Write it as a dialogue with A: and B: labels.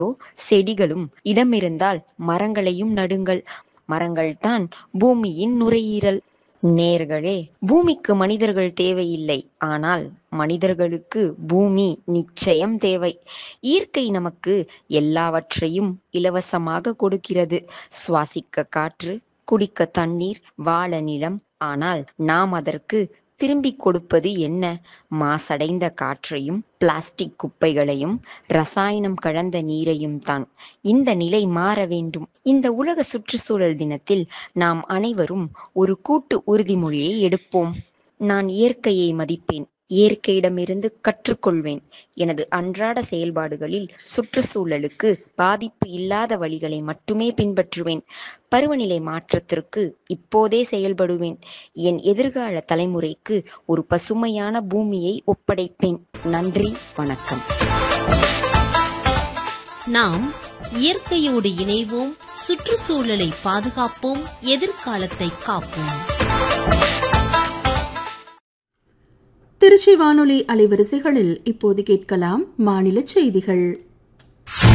A: செடிகளும் இடமிருந்தால் மரங்களையும் நடுங்கள் மரங்கள்தான் பூமியின் நுரையீரல் நேர்களே பூமிக்கு மனிதர்கள் தேவையில்லை ஆனால் மனிதர்களுக்கு பூமி நிச்சயம் தேவை இயற்கை நமக்கு எல்லாவற்றையும் இலவசமாக கொடுக்கிறது சுவாசிக்க காற்று குடிக்க தண்ணீர் வாழ நிலம் ஆனால் நாம் அதற்கு திரும்பிக் கொடுப்பது என்ன மாசடைந்த காற்றையும் பிளாஸ்டிக் குப்பைகளையும் ரசாயனம் கலந்த நீரையும் தான் இந்த நிலை மாற வேண்டும் இந்த உலக சுற்றுச்சூழல் தினத்தில் நாம் அனைவரும் ஒரு கூட்டு உறுதிமொழியை எடுப்போம் நான் இயற்கையை மதிப்பேன் இயற்கையிடமிருந்து கற்றுக்கொள்வேன் எனது அன்றாட செயல்பாடுகளில் சுற்றுச்சூழலுக்கு பாதிப்பு இல்லாத வழிகளை மட்டுமே பின்பற்றுவேன் பருவநிலை மாற்றத்திற்கு இப்போதே செயல்படுவேன் என் எதிர்கால தலைமுறைக்கு ஒரு பசுமையான பூமியை ஒப்படைப்பேன் நன்றி வணக்கம்
B: நாம் இயற்கையோடு இணைவோம் சுற்றுச்சூழலை பாதுகாப்போம் எதிர்காலத்தை காப்போம்
C: திருச்சி வானொலி அலைவரிசைகளில் இப்போது கேட்கலாம் மாநில செய்திகள்